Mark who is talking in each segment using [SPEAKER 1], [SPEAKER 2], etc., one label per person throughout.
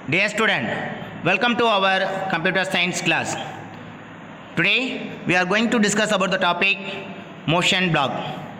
[SPEAKER 1] Dear student, welcome to our computer science class. Today we are going to discuss about the topic motion block.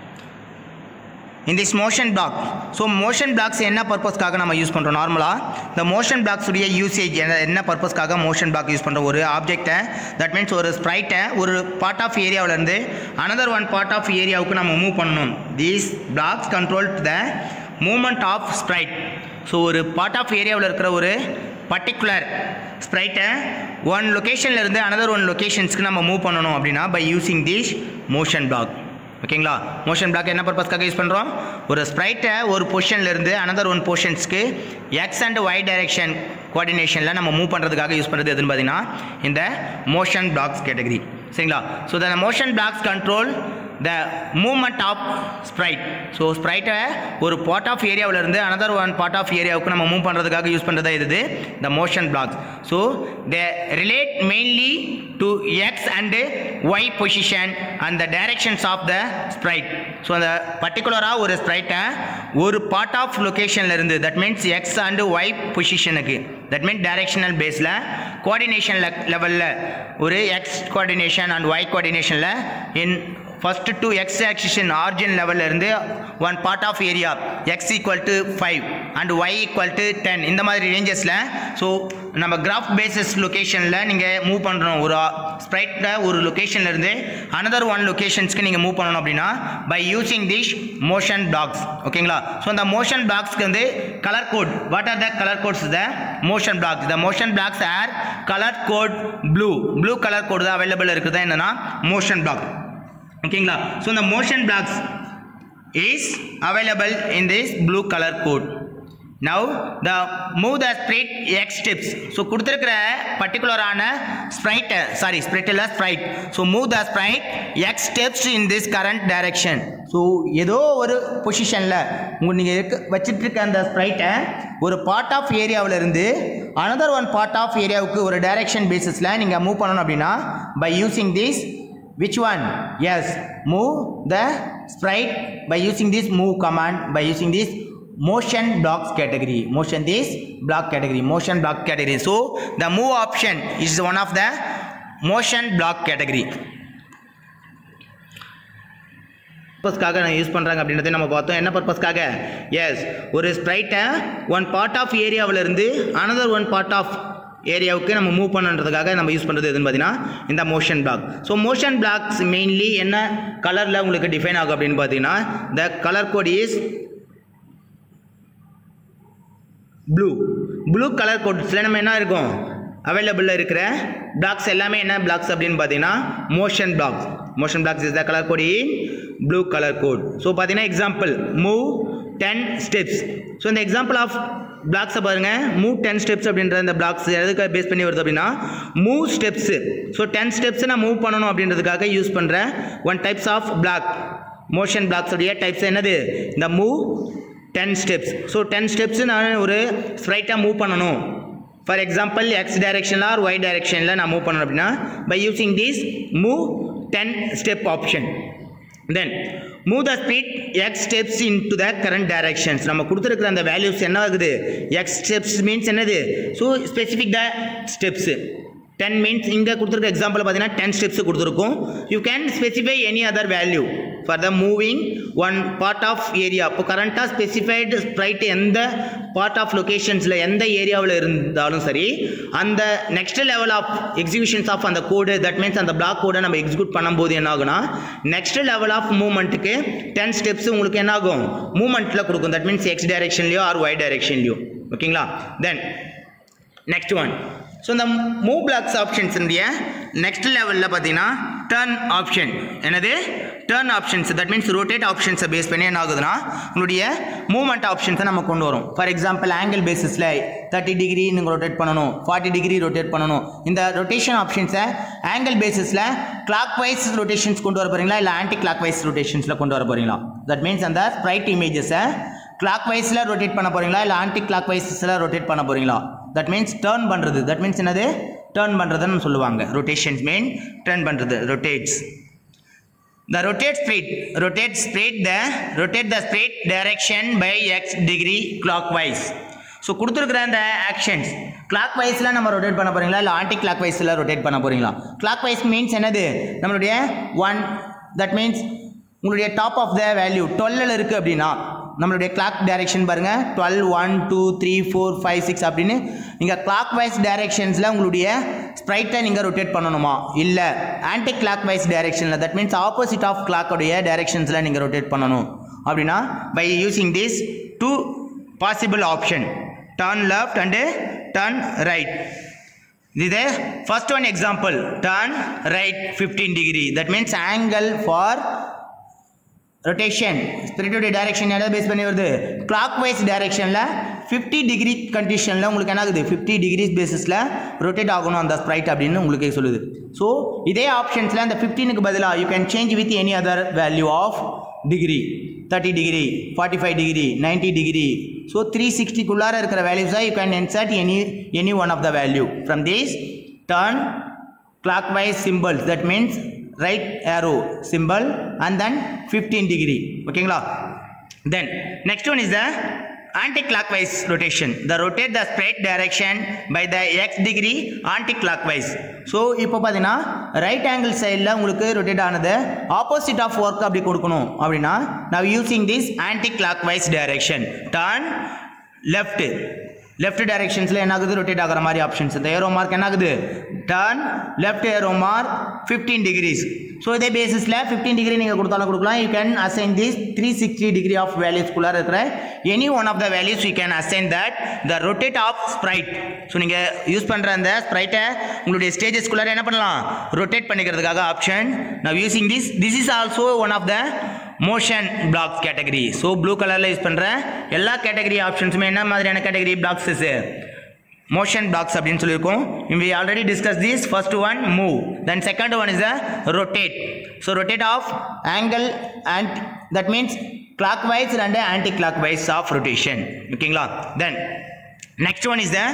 [SPEAKER 1] In this motion block, so motion blocks என்ன பர்பஸ்க்காக நம்ம use பண்ணுறோம் நார்மலாக இந்த motion blocks உடைய usage என்ன என்ன பர்பஸ்க்காக மோஷன் பிளாக் யூஸ் பண்ணுறோம் ஒரு ஆப்ஜெக்டை தட் மீன்ஸ் ஒரு ஸ்ப்ரைட்டை ஒரு பார்ட் ஆஃப் ஏரியாவிலேருந்து அனதர் ஒன் பார்ட் ஆஃப் ஏரியாவுக்கு நம்ம மூவ் பண்ணணும் these blocks control the movement of sprite so ஒரு பார்ட் ஆஃப் ஏரியாவில் இருக்கிற ஒரு பர்டிகுலர் ஸ்ப்ரைட்டை ஒன் லொக்கேஷன்லேருந்து அனதர் ஒன் லொக்கேஷன்ஸ்க்கு நம்ம மூவ் பண்ணணும் அப்படின்னா by using this motion block ஓகேங்களா மோஷன் பிளாக் என்ன பர்பஸ்க்காக யூஸ் பண்ணுறோம் ஒரு ஸ்ப்ரைட்டை ஒரு பொசிஷன்லேருந்து அனதர் ஒன் பொசிஷன்ஸ்க்கு எக்ஸ் அண்ட் ஒய் டைரெக்ஷன் கோஆர்டினேஷனில் நம்ம மூவ் பண்ணுறதுக்காக யூஸ் பண்ணுறது எதுன்னு பார்த்தீங்கன்னா இந்த மோஷன் பிளாக்ஸ் கேட்டகரி சரிங்களா so the motion blocks control the movement of sprite so ஸ்ப்ரைட்டை ஒரு பார்ட் ஆஃப் ஏரியாவிலேருந்து அனதர் ஒன் பார்ட் ஆஃப் ஏரியாவுக்கு நம்ம மூவ் பண்ணுறதுக்காக யூஸ் பண்ணுறது இது the motion blocks so they relate mainly to X and Y position and the directions of the sprite so அந்த பர்டிகுலராக ஒரு ஸ்ப்ரைட்டை ஒரு பார்ட் ஆஃப் லொக்கேஷன்லேருந்து that means X and Y பொசிஷனுக்கு தட் மீன்ஸ் டைரக்ஷனல் பேஸில் கோஆர்டினேஷன் லெவலில் ஒரு எக்ஸ் கோஆர்டினேஷன் அண்ட் ஒய் கோஆர்டினேஷனில் இன் ஃபஸ்ட்டு டூ எக்ஸ் ஆக்சிஷன் ஆர்ஜின் லெவலில் இருந்து one part of area X equal to five and Y equal to ten இந்த மாதிரி ரேஞ்சஸில் ஸோ நம்ம கிராஃப் பேசிஸ் லொக்கேஷனில் நீங்கள் மூவ் பண்ணுறோம் ஒரு ஸ்ப்ரைட்டில் ஒரு லொக்கேஷன்லேருந்து அனதர் ஒன் லொக்கேஷன்ஸ்க்கு நீங்கள் மூவ் பண்ணணும் அப்படின்னா by using this motion blocks ஓகேங்களா ஸோ அந்த மோஷன் பிளாக்ஸ்க்கு வந்து colour code what are the colour codes the motion blocks the motion blocks are colour code blue blue colour code தான் அவைலபிள் இருக்குது என்னன்னா மோஷன் பிளாக் ஓகேங்களா ஸோ இந்த motion blocks is available in this blue colour code now the move the sprite X steps so கொடுத்துருக்கிற பர்டிகுலரான ஸ்ப்ரைட்டை sorry sprite இல்லை sprite so move the sprite X steps in this current direction so ஏதோ ஒரு பொசிஷனில் உங்கள் நீங்கள் இருக்க வச்சுட்டு இருக்க அந்த ஸ்ப்ரைட்டை ஒரு பார்ட் ஆஃப் ஏரியாவிலிருந்து அனதர் ஒன் பார்ட் ஆஃப் ஏரியாவுக்கு ஒரு டைரக்ஷன் பேசிஸில் நீங்கள் மூவ் பண்ணணும் அப்படின்னா by using this which one yes move the sprite by using this move command by using this motion blocks category motion this block category motion block category so the move option is one of the motion block category பர்பஸ்க்காக நான் use பண்ணுறாங்க அப்படின்றத நம்ம பார்த்தோம் என்ன பர்பஸ்க்காக எஸ் ஒரு ஸ்ப்ரைட்டை ஒன் பார்ட் ஆஃப் ஏரியாவிலேருந்து அனதர் ஒன் பார்ட் ஆஃப் ஏரியாவுக்கு நம்ம மூவ் பண்ணுறதுக்காக நம்ம யூஸ் பண்ணுறது எதுன்னு பார்த்தீங்கன்னா இந்த motion block so motion blocks mainly என்ன கலரில் உங்களுக்கு டிஃபைன் ஆகும் அப்படின்னு பார்த்தீங்கன்னா the colour code is blue blue colour கோட்ஸில் நம்ம என்ன இருக்கும் அவைலபிளில் இருக்கிற பிளாக்ஸ் எல்லாமே என்ன பிளாக்ஸ் அப்படின்னு பார்த்தீங்கன்னா motion blocks motion blocks is the colour code in blue colour code so பார்த்தீங்கன்னா example move ten steps so இந்த எக்ஸாம்பிள் ஆஃப் பிளாக்ஸை பாருங்க மூவ் டென் ஸ்டெப்ஸ் அப்படின்ற இந்த பிளாக்ஸ் எதுக்காக பேஸ் பண்ணி வருது அப்படின்னா move steps so ten steps நான் மூவ் பண்ணணும் அப்படின்றதுக்காக யூஸ் பண்ணுற one types of block motion blocks உடைய டைப்ஸ் என்னது இந்த move ten steps so ten steps நான் ஒரு ஸ்ட்ரைட்டாக மூவ் பண்ணணும் ஃபார் எக்ஸாம்பிள் எக்ஸ் டைரெக்ஷனில் ஆர் ஒய் டைரெக்ஷனில் நான் மூவ் பண்ணணும் அப்படின்னா by using this move ten step option then move the speed X steps in to the current directions நம்ம கொடுத்துருக்குற அந்த வேல்யூஸ் என்ன ஆகுது எக்ஸ் ஸ்டெப்ஸ் மீன்ஸ் என்னது so specific the steps ten means இங்கே கொடுத்துருக்க எக்ஸாம்பிள் பார்த்தீங்கன்னா டென் ஸ்டெப்ஸ் கொடுத்துருக்கோம் you can specify any other value for the moving one part of area இப்போ கரண்ட்டாக ஸ்பெசிஃபைடு ஸ்ப்ரைட் எந்த பார்ட் ஆஃப் லொக்கேஷன்ஸில் எந்த ஏரியாவில் இருந்தாலும் சரி அந்த next level of exhibitions of அந்த கோடு தட் மீன்ஸ் அந்த பிளாக் கோடை நம்ம எக்ஸிக்யூட் பண்ணும்போது என்ன ஆகுனா நெக்ஸ்ட் லெவல் ஆஃப் மூவ்மெண்ட்டுக்கு டென் ஸ்டெப்ஸ் உங்களுக்கு என்ன ஆகும் மூவ்மெண்ட்டில் கொடுக்கும் தட் மீன்ஸ் எக்ஸ் டைரெக்ஷன்லையோ ஆர் ஒய் டைரெக்ஷன்லையோ ஓகேங்களா தென் நெக்ஸ்ட் ஒன் ஸோ இந்த மூவ் பிளாக்ஸ் ஆப்ஷன்ஸுடைய நெக்ஸ்ட் லெவலில் பார்த்தீங்கன்னா டர்ன் ஆப்ஷன் என்னது turn options that means rotate ஆப்ஷன்ஸை பேஸ் பண்ணி என்ன ஆகுதுன்னா உங்களுடைய மூவ்மெண்ட் ஆப்ஷன்ஸை நம்ம கொண்டு வரும் ஃபார் எக்ஸாம்பிள் ஆங்கிள் பேசிஸில் தேர்ட்டி டிகிரி நீங்கள் ரொட்டேட் பண்ணணும் ஃபார்ட்டி டிகிரி ரொட்டேட் பண்ணணும் இந்த ரொட்டேஷன் ஆப்ஷன்ஸை ஆங்கிள் பேசிஸில் கிளாக் வைஸ் ரொட்டேஷன்ஸ் கொண்டு வர போகிறீங்களா இல்லை ஆன்டி கிளாக் வைஸ் ரொட்டேஷன்ஸில் கொண்டு வர போகிறீங்களா தட் மீன்ஸ் அந்த ஸ்ப்ரைட் இமேஜஸை கிளாக் வைஸில் ரொட்டேட் பண்ண போகிறீங்களா இல்லை ஆன்டி கிளாக் வைஸில் ரொட்டேட் பண்ண போகிறீங்களா தட் மீன்ஸ் டேர்ன் பண்ணுறது தட் மீன்ஸ் என்னது டேர்ன் பண்ணுறதுன்னு சொல்லுவாங்க ரொட்டேஷன்ஸ் மீன் டேர்ன் பண்ணுறது rotates The rotate straight, rotate straight the, rotate the straight direction by x degree clockwise. So கொடுத்துருக்குற அந்த ஆக்ஷன்ஸ் கிளாக் வைஸில் நம்ம ரொட்டேட் பண்ண போகிறீங்களா இல்லை ஆன்டி கிளாக் வைஸில் ரொட்டேட் பண்ண போகிறீங்களா கிளாக் வைஸ் மீன்ஸ் என்னது நம்மளுடைய ஒன் தட் மீன்ஸ் உங்களுடைய டாப் ஆஃப் த வேல்யூ டுவெல்லில் இருக்குது அப்படின்னா நம்மளுடைய கிளாக் டைரெக்ஷன் பாருங்கள் twelve one two three four five six அப்படின்னு நீங்கள் கிளாக் வைஸ் டைரெக்ஷன்ஸில் உங்களுடைய ஸ்ப்ரைட்டை நீங்கள் ரொட்டேட் பண்ணணுமா இல்லை ஆன்டி கிளாக் வைஸ் டைரெக்ஷனில் தட் மீன்ஸ் ஆப்போசிட் ஆஃப் கிளாக்குடைய டைரெக்ஷன்ஸில் நீங்கள் ரொட்டேட் பண்ணணும் அப்படின்னா by using this two possible option turn left and turn right இது first one example turn right fifteen degree that means angle for rotation ஸ்பிரிட்டுடைய direction எதை base பண்ணி வருது கிளாக் வைஸ் டைரக்ஷனில் ஃபிஃப்டி டிகிரி கண்டிஷனில் உங்களுக்கு என்ன ஆகுது ஃபிஃப்டி டிகிரிஸ் பேசிஸில் ரொட்டேட் ஆகணும் அந்த ஸ்ப்ரைட் அப்படின்னு உங்களுக்கு சொல்லுது ஸோ இதே ஆப்ஷன்ஸில் அந்த ஃபிஃப்டீனுக்கு பதிலாக you can change with any other value of degree thirty degree forty five degree ninety degree so three சிக்ஸ்டிக்குள்ளார இருக்கிற வேல்யூஸாக you can insert any any one of the value from this turn clockwise symbols that means right arrow symbol and then 15 degree ஓகேங்களா then next one is the anti-clockwise rotation the rotate the straight direction by the x degree anti-clockwise so இப்போ பார்த்தீங்கன்னா right angle சைடில் உங்களுக்கு rotate ஆனது opposite of work அப்படி கொடுக்கணும் அப்படின்னா நான் using this anticlockwise direction turn left left டைரக்ஷன்ஸில் என்ன ஆகுது ரொட்டேட் ஆகிற மாதிரி ஆப்ஷன்ஸ் இந்த ஏரோ மார்க் என்ன ஆகுது turn left arrow mark fifteen degrees so இதே பேசிஸில் ஃபிஃப்டீன் டிகிரி நீங்கள் கொடுத்தாலும் கொடுக்கலாம் you can assign this three sixty degree of வேல்யூஸ்குள்ளார இருக்கிற any one of the values you can assign that the rotate of sprite so நீங்கள் use பண்ணுற அந்த ஸ்ப்ரைட்டை உங்களுடைய ஸ்டேஜஸ்குள்ளார என்ன பண்ணலாம் ரொட்டேட் பண்ணிக்கிறதுக்காக ஆப்ஷன் நான் using this this is also one of the motion blocks category so blue கலரில் யூஸ் பண்ணுற எல்லா கேட்டகரி ஆப்ஷன்ஸுமே என்ன மாதிரியான கேட்டகரி பிளாக்ஸஸ் மோஷன் பிளாக்ஸ் அப்படின்னு சொல்லியிருக்கோம் we already discuss this first one move then second one is the rotate so rotate of angle and that means clockwise and anticlockwise of rotation ஓகேங்களா then next one is the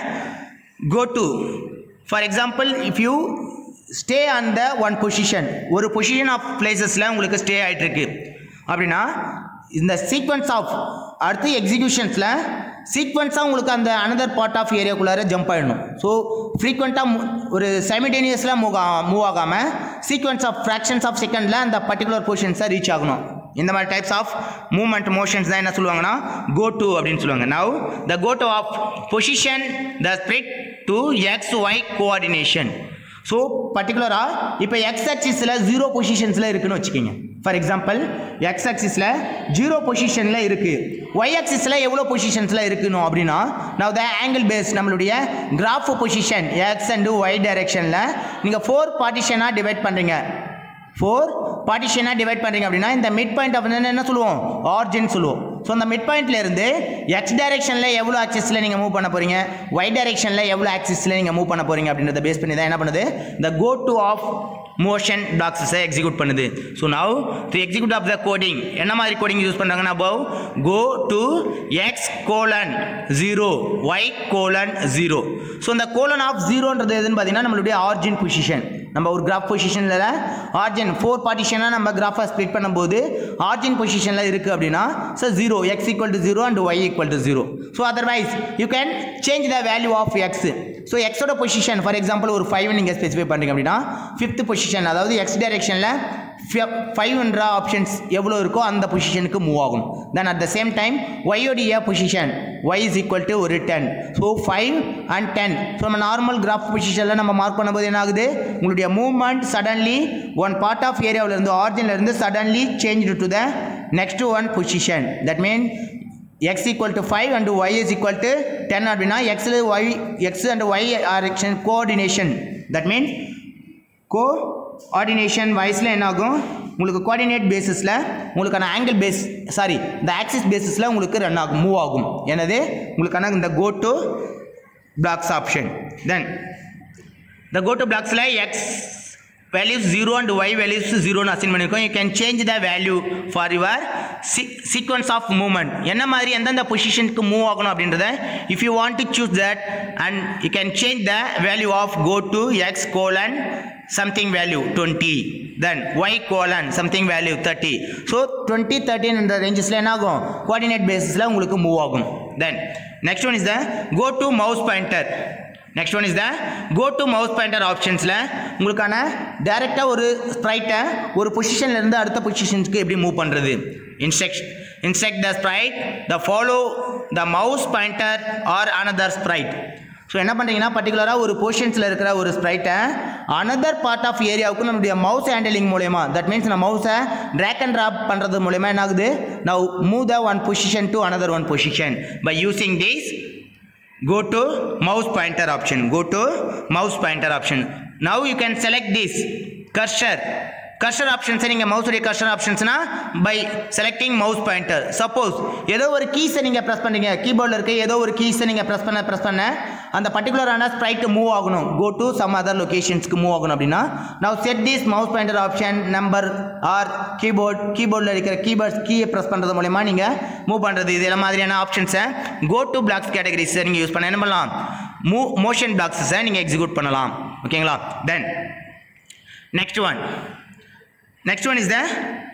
[SPEAKER 1] go to for example if you stay on the one position ஒரு position of பிளேசஸில் உங்களுக்கு stay ஆகிட்டு இருக்கு அப்படின்னா இந்த sequence of அடுத்து எக்ஸிக்யூஷன்ஸில் சீக்வன்ஸாக உங்களுக்கு அந்த அனதர் பார்ட் ஆஃப் ஏரியாக்குள்ளார ஜம்ப் ஆகிடணும் ஸோ ஃப்ரீக்வெண்ட்டாக ஒரு சைமிடேனியஸில் மூவ் மூவ் ஆகாமல் சீக்வன்ஸ் ஆஃப் ஃப்ராக்ஷன்ஸ் ஆஃப் செகண்டில் அந்த பர்டிகுலர் பொசிஷன்ஸை ரீச் ஆகணும் இந்த மாதிரி டைப்ஸ் ஆஃப் மூவ்மெண்ட் மோஷன்ஸ் தான் என்ன சொல்லுவாங்கன்னா கோ டு அப்படின்னு சொல்லுவாங்க now the go to of position the sprite to X Y coordination so பர்டிகுலராக இப்போ எக்ஸ் ஆக்சிஸில் ஜீரோ பொசிஷன்ஸில் இருக்குன்னு வச்சுக்கோங்க ஃபார் எக்ஸாம்பிள் எக்ஸ் ஆக்சிஸில் ஜீரோ பொசிஷனில் இருக்குது ஒய் ஆக்சிஸில் எவ்வளோ பொசிஷன்ஸில் இருக்கணும் அப்படின்னா நான் த ஆங்கிள் பேஸ் நம்மளுடைய graph position X and Y டைரெக்ஷனில் நீங்கள் ஃபோர் பார்ட்டிஷனாக டிவைட் பண்ணுறீங்க ஃபோர் பார்ட்டிஷனாக டிவைட் பண்ணுறீங்க அப்படின்னா இந்த மிட் பாயிண்ட் அப்படின்னு என்ன சொல்லுவோம் ஆர்ஜின் சொல்லுவோம் ஸோ அந்த மிட் பாயிண்ட்ல இருந்து எக்ஸ் டைரெக்ஷனில் எவ்வளோ ஆக்சிஸில் நீங்கள் மூவ் பண்ண போகிறீங்க ஒய் டைரெக்ஷனில் எவ்வளோ ஆக்சிஸில் நீங்கள் மூவ் பண்ண போகிறீங்க அப்படின்றத பேஸ் பண்ணி தான் என்ன பண்ணுது இந்த கோ டு ஆஃப் மோஷன் டாக்ஸஸை எக்ஸிக்யூட் பண்ணுது so now to execute of the coding என்ன மாதிரி கோடிங் யூஸ் பண்ணுறாங்கன்னா above go to X colon zero Y colon zero so இந்த கோலன் ஆஃப் ஜீரோன்றது எதுன்னு பார்த்தீங்கன்னா நம்மளுடைய ஆர்ஜின் பொசிஷன் நம்ம ஒரு கிராஃப் பொசிஷனில் ஆர்ஜின் ஃபோர் பார்ட்டிஷனாக நம்ம கிராஃபை ஸ்ப்ளிட் பண்ணும்போது ஆர்ஜின் பொசிஷனில் இருக்குது அப்படின்னா so zero X equal to zero and Y equal to zero so otherwise you can change the value of X so எக்ஸோட பொசிஷன் ஃபார் எக்ஸாம்பிள் ஒரு five நீங்கள் specify பண்ணுறீங்க அப்படின்னா fifth position அதாவது X டைரெக்ஷனில் ஃபைவ்ன்ற options எவ்வளோ இருக்கோ அந்த பொசிஷனுக்கு மூவ் ஆகும் then at the same time ஒய்யோடைய position Y is equal to ஒரு ten so five and ten so நம்ம நார்மல் கிராஃப் பொசிஷனில் நம்ம மார்க் பண்ணும்போது என்ன ஆகுது உங்களுடைய movement suddenly one part of ஏரியாவிலேருந்து ஆரிஜின்லேருந்து suddenly change to the next one position that mean X equal to five and Y is equal to ten அப்படின்னா எக்ஸில் ஒய் எக்ஸ் அண்ட் ஒய் ஆர்எக்ஷன் coordination that means go ordination வைஸில் என்ன ஆகும் உங்களுக்கு coordinate பேசிஸில் உங்களுக்கான ஆங்கிள் பேஸ் சாரி இந்த ஆக்சிஸ் பேசிஸில் உங்களுக்கு ரன் ஆகும் மூவ் ஆகும் எனது உங்களுக்கான இந்த go to blocks option then இந்த கோ டு பிளாக்ஸில் X values zero and Y values ஜீரோன்னு அசைன் பண்ணியிருக்கோம் you can change the value for your sequence of movement என்ன மாதிரி எந்தெந்த பொசிஷனுக்கு மூவ் ஆகணும் அப்படின்றத if you want to choose that and you can change the value of go to X colon something value 20 then y colon something value 30 so 20 13 என்ற ரேஞ்சஸில் என்ன ஆகும் coordinate பேசிஸில் உங்களுக்கு மூவ் ஆகும் then next one is the go to mouse pointer next one is the go to mouse pointer ஆப்ஷன்ஸில் உங்களுக்கான டேரெக்டாக ஒரு ஸ்ப்ரைட்டை ஒரு பொசிஷன்லேருந்து அடுத்த பொசிஷன்ஸ்க்கு எப்படி மூவ் பண்ணுறது instruction instruct the sprite the follow the mouse pointer or another sprite so என்ன பண்ணுறீங்கன்னா பர்டிகுலராக ஒரு பொசிஷன்ஸில் இருக்கிற ஒரு ஸ்ப்ரைட்டை அனதர் பார்ட் ஆஃப் ஏரியாவுக்கு நம்மளுடைய மவுஸ் ஹேண்டலிங் மூலயமா தட் மீன்ஸ் நம்ம மவுஸை ட்ராக் அண்ட் ட்ராப் பண்ணுறது மூலயமா என்ன ஆகுது now move the one position to another one position by using these go to mouse pointer option go to mouse pointer option now you can select this cursor cursor ஆப்ஷன்ஸை நீங்கள் மவுஸுடைய cursor ஆப்ஷன்ஸ்னா by selecting mouse pointer suppose ஏதோ ஒரு கீஸை நீங்கள் press பண்ணுறீங்க கீபோர்டில் இருக்க ஏதோ ஒரு கீஸை நீங்கள் ப்ரெஸ் பண்ண ப்ரெஸ் பண்ண அந்த பர்டிகுலரான ஸ்ப்ரைட் மூவ் ஆகணும் கோ டு சம் அதர் லொகேஷன்ஸ்க்கு மூவ் ஆகணும் அப்படின்னா நான் set this mouse pointer option number or keyboard கீபோர்டில் இருக்கிற கீபோர்ட்ஸ் கீயை ப்ரெஸ் பண்ணுறது மூலயமா நீங்கள் மூவ் பண்ணுறது இது எல்லாம் மாதிரியான ஆப்ஷன்ஸை கோ டு பிளாக்ஸ் கேட்டகரிஸை நீங்கள் யூஸ் பண்ண என்ன பண்ணலாம் மூவ் மோஷன் பிளாக்ஸஸை நீங்கள் எக்ஸிக்யூட் பண்ணலாம் ஓகேங்களா then next one next one is the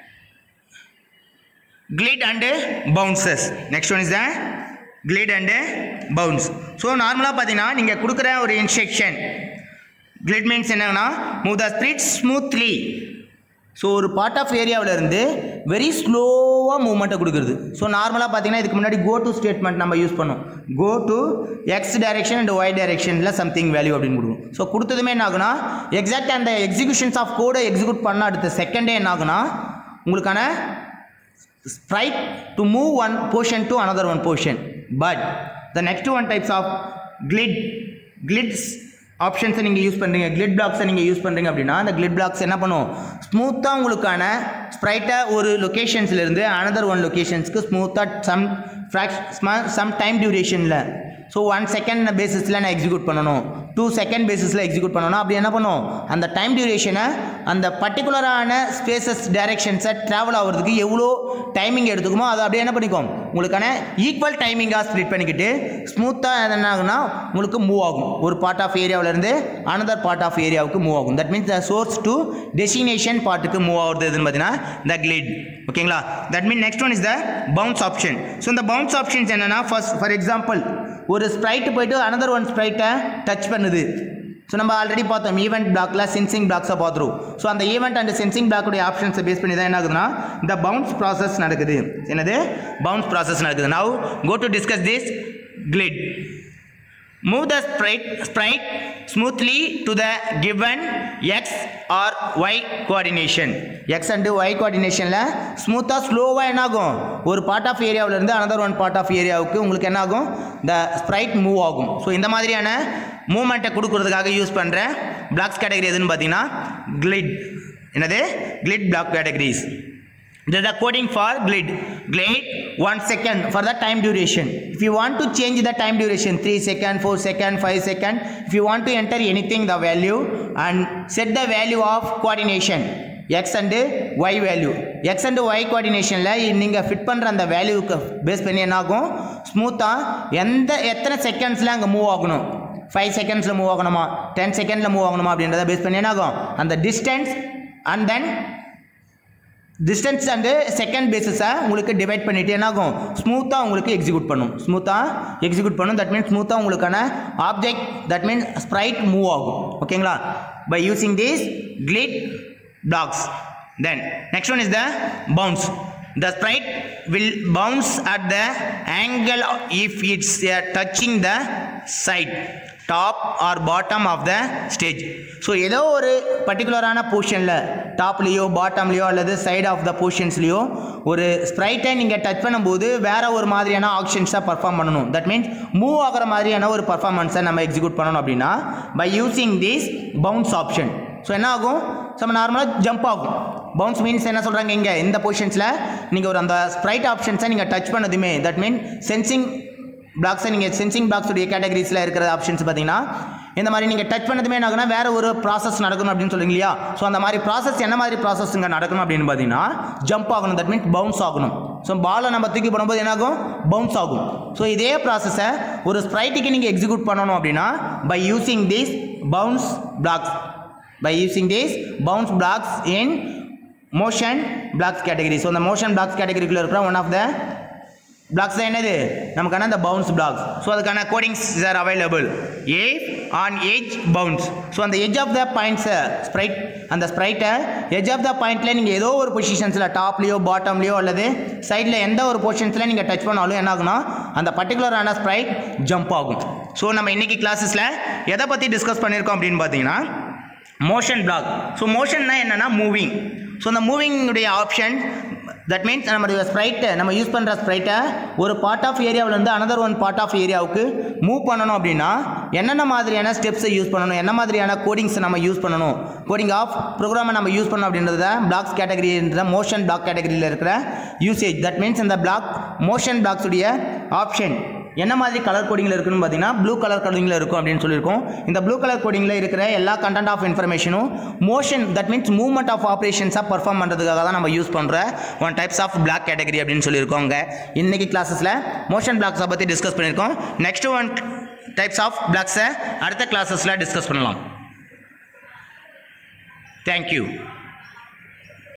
[SPEAKER 1] glide and bounces next one is the glide and bounce so நார்மலாக பார்த்தீங்கன்னா நீங்கள் கொடுக்குற ஒரு இன்ஸ்ட்ரக்ஷன் glide மீன்ஸ் என்னன்னா move the sprite smoothly so ஒரு பார்ட் ஆஃப் ஏரியாவில் இருந்து வெரி ஸ்லோவாக மூவ்மெண்ட்டை கொடுக்குறது ஸோ நார்மலாக பார்த்தீங்கன்னா இதுக்கு முன்னாடி கோ டு ஸ்டேட்மெண்ட் நம்ம யூஸ் பண்ணோம் go to X direction and Y டைரக்ஷனில் சம்திங் வேல்யூ அப்படின்னு கொடுக்கும் ஸோ கொடுத்ததுமே என்ன ஆகுனா எக்ஸாக்ட் அந்த எக்ஸிகியூஷன்ஸ் ஆஃப் கோடை எக்ஸிக்யூட் பண்ண அடுத்த செகண்டே என்ன ஆகுனா உங்களுக்கான sprite to move one portion to another one portion but the next one types of glide glides ஆப்ஷன்ஸை நீங்கள் யூஸ் பண்ணுறீங்க கிளிட் பிளாக்ஸை நீங்கள் யூஸ் பண்ணுறீங்க அப்படின்னா அந்த கிளிட் பிளாக்ஸ் என்ன பண்ணும் ஸ்மூத்தாக உங்களுக்கான ஸ்ப்ரைட்டை ஒரு லொக்கேஷன்ஸ்லேருந்து அனதர் ஒன் லொக்கேஷன்ஸ்க்கு ஸ்மூத்தாக சம் ஃப்ராக்ஷ் சம் டைம் டியூரேஷனில் ஸோ ஒன் செகண்ட் பேசிஸில் நான் எக்ஸிக்யூட் பண்ணணும் டூ செகண்ட் பேசிஸில் எக்ஸிக்யூட் பண்ணணும் அப்படி என்ன பண்ணும் அந்த டைம் டியூரேஷனை அந்த பர்டிகுலரான ஸ்பேசஸ் டைரெக்ஷன்ஸை ட்ராவல் ஆகிறதுக்கு எவ்வளோ டைமிங் எடுத்துக்குமோ அதை அப்படியே என்ன பண்ணிக்கும் உங்களுக்கான ஈக்குவல் டைமிங்காக ஸ்ப்ளிட் பண்ணிக்கிட்டு ஸ்மூத்தாக என்ன ஆகுனா உங்களுக்கு மூவ் ஆகும் ஒரு பார்ட் ஆஃப் ஏரியாவிலேருந்து அனதர் பார்ட் ஆஃப் ஏரியாவுக்கு மூவ் ஆகும் that means the source to destination பார்ட்டுக்கு மூவ் ஆகுறது எதுன்னு பார்த்தீங்கன்னா த கிளிட் ஓகேங்களா that mean next one is the bounce option so இந்த பவுன்ஸ் ஆப்ஷன்ஸ் என்னன்னா ஃபர்ஸ்ட் ஃபார் எக்ஸாம்பிள் ஒரு ஸ்ப்ரைட்டு போயிட்டு அனதர் ஒன் ஸ்ப்ரைட்டை டச் பண்ணுது ஸோ நம்ம ஆல்ரெடி பார்த்தோம் ஈவெண்ட் பிளாக்ல சென்சிங் பிளாக்ஸை பார்த்துருவோம் ஸோ அந்த ஈவெண்ட் அண்ட் சென்சிங் பிளாக்குடைய ஆப்ஷன்ஸை பேஸ் பண்ணி தான் என்ன ஆகுதுன்னா இந்த பவுன்ஸ் ப்ராசஸ் நடக்குது என்னது பவுன்ஸ் ப்ராசஸ் நடக்குது now go to discuss this glide Move the sprite, sprite smoothly to the given x or y coordination. x and y coordinationல ஸ்மூத்தாக ஸ்லோவாக என்ன ஆகும் ஒரு பார்ட் ஆஃப் ஏரியாவிலேருந்து அனதர் ஒன் பார்ட் ஆஃப் ஏரியாவுக்கு உங்களுக்கு என்ன ஆகும் the sprite மூவ் ஆகும் ஸோ இந்த மாதிரியான மூமெண்ட்டை கொடுக்கறதுக்காக யூஸ் பண்ணுற பிளாக்ஸ் கேட்டகரி எதுன்னு பார்த்தீங்கன்னா கிளிட் என்னது glide block categories This is the coding for glide. Glide 1 second for the time duration. If you want to change the time duration 3 second, 4 second, 5 second, if you want to enter anything the value and set the value of coordination x and y value x and y coordinationல நீங்கள் fit பண்ணுற அந்த வேல்யூக்கு base பண்ணி என்ன ஆகும் ஸ்மூத்தாக எந்த எத்தனை செகண்ட்ஸில் அங்கே மூவ் ஆகணும் ஃபைவ் செகண்ட்ஸில் மூவ் ஆகணுமா டென் செகண்டில் மூவ் ஆகணுமா அப்படின்றத பேஸ் பண்ணி என்ன ஆகும் அந்த distance and then distance and second பேஸஸை உங்களுக்கு டிவைட் பண்ணிட்டு என்ன ஆகும் ஸ்மூத்தாக உங்களுக்கு எக்ஸிக்யூட் பண்ணும் ஸ்மூத்தாக எக்ஸிக்யூட் பண்ணும் தட் மீன்ஸ் ஸ்மூத்தாக உங்களுக்கான object that means sprite move ஆகும் ஓகேங்களா by using this glide blocks then next one is the bounce The sprite will bounce at the angle if it's uh, touching the side top or bottom of the stage so ஏதோ ஒரு பர்டிகுலரான பொசிஷனில் டாப்லேயோ பாட்டம்லேயோ அல்லது side of the பொசிஷன்ஸ்லேயோ ஒரு ஸ்ப்ரைட்டை நீங்கள் touch பண்ணும்போது வேற ஒரு மாதிரியான ஆக்ஷன்ஸை பர்ஃபார்ம் பண்ணணும் தட் மீன்ஸ் மூவ் ஆகிற மாதிரியான ஒரு பர்ஃபார்மன்ஸை நம்ம எக்ஸிக்யூட் பண்ணணும் அப்படின்னா by using this bounce option so என்ன ஆகும் நம்ம நார்மலாக ஜம்ப் ஆகும் பவுன்ஸ் மீன்ஸ் என்ன சொல்கிறாங்க இங்கே இந்த பொசிஷன்ஸில் நீங்கள் ஒரு அந்த ஸ்ப்ரைட் ஆப்ஷன்ஸை நீங்கள் டச் பண்ணதுமே தட் மீன் சென்சிங் பிளாக்ஸை நீங்கள் சென்சிங் பிளாக்ஸுடைய கேட்டகரிஸில் இருக்கிற ஆப்ஷன்ஸ் பார்த்தீங்கன்னா இந்த மாதிரி நீங்கள் டச் பண்ணதுமே என்ன ஆகுனா வேறு ஒரு ப்ராசஸ் நடக்கணும் அப்படின்னு சொல்லுங்க இல்லையா ஸோ அந்த மாதிரி ப்ராசஸ் என்ன மாதிரி ப்ராசஸ் இங்கே நடக்கணும் அப்படின்னு பார்த்தீங்கன்னா ஜம்ப் ஆகணும் தட் மீன்ஸ் பவுன்ஸ் ஆகணும் ஸோ பாலை நம்ம தூக்கி போடும்போது என்ன ஆகும் பவுன்ஸ் ஆகும் ஸோ இதே ப்ராசஸை ஒரு ஸ்ப்ரைட்டுக்கு நீங்கள் எக்ஸிக்யூட் பண்ணணும் அப்படின்னா by using this bounce blocks by using this bounce blocks in motion blocks category so the motion blocks category குள்ள இருக்கிற one of the blocks தான் என்னது நமக்கான the bounce blocks so அதுக்கான codings are available if on edge bounce so அந்த edge of the பாயிண்ட்ஸை sprite அந்த ஸ்ப்ரைட்டை edge of த பாயிண்ட்டில் நீங்கள் ஏதோ ஒரு பொசிஷன்ஸில் டாப்லேயோ பாட்டம்லேயோ அல்லது சைடில் எந்த ஒரு பொசிஷன்ஸில் நீங்கள் டச் பண்ணாலும் என்ன ஆகும்னா அந்த பர்டிகுலரான ஸ்ப்ரைட் ஜம்ப் ஆகும் ஸோ நம்ம இன்றைக்கி கிளாஸஸில் எதை பற்றி டிஸ்கஸ் பண்ணியிருக்கோம் அப்படின்னு பார்த்தீங்கன்னா மோஷன் பிளாக் ஸோ மோஷன்னா என்னென்னா மூவிங் ஸோ அந்த மூவிங்குடைய ஆப்ஷன் தட் மீன்ஸ் நம்மளுடைய ஸ்ப்ரைட்டை நம்ம யூஸ் பண்ணுற ஸ்ப்ரைட்டை ஒரு பார்ட் ஆஃப் ஏரியாவிலேருந்து அனதர் ஒன் பார்ட் ஆஃப் ஏரியாவுக்கு மூவ் பண்ணணும் அப்படின்னா என்னென்ன மாதிரியான ஸ்டெப்ஸை யூஸ் பண்ணணும் என்ன மாதிரியான கோடிங்ஸை நம்ம யூஸ் பண்ணணும் கோடிங் ஆஃப் ப்ரோக்ராமை நம்ம யூஸ் பண்ணணும் அப்படின்றத பிளாக்ஸ் கேட்டகரின்ற மோஷன் பிளாக் கேட்டகரியில் இருக்கிற யூசேஜ் தட் மீன்ஸ் இந்த பிளாக் மோஷன் பிளாக்ஸுடைய ஆப்ஷன் என்ன மாதிரி கலர் கோடிங்கில் இருக்குன்னு பார்த்தீங்கன்னா ப்ளூ கலர் கோடிங்கில் இருக்கும் அப்படின்னு சொல்லியிருக்கோம் இந்த ப்ளூ கலர் கோடிங்கில் இருக்கிற எல்லா கண்டென்ட் ஆஃப் இன்ஃபர்மேஷனும் motion that means movement of ஆப்ரேஷன்ஸாக பர்ஃபார்ம் பண்ணுறதுக்காக தான் நம்ம யூஸ் பண்ணுற one types of block category அப்படின்னு சொல்லியிருக்கோம் அங்கே இன்னைக்கு கிளாஸஸில் மோஷன் பிளாக்ஸை பற்றி டிஸ்கஸ் பண்ணியிருக்கோம் நெக்ஸ்ட் ஒன் டைப்ஸ் ஆஃப் பிளாக்ஸை அடுத்த கிளாஸஸில் டிஸ்கஸ் பண்ணலாம் தேங்க்யூ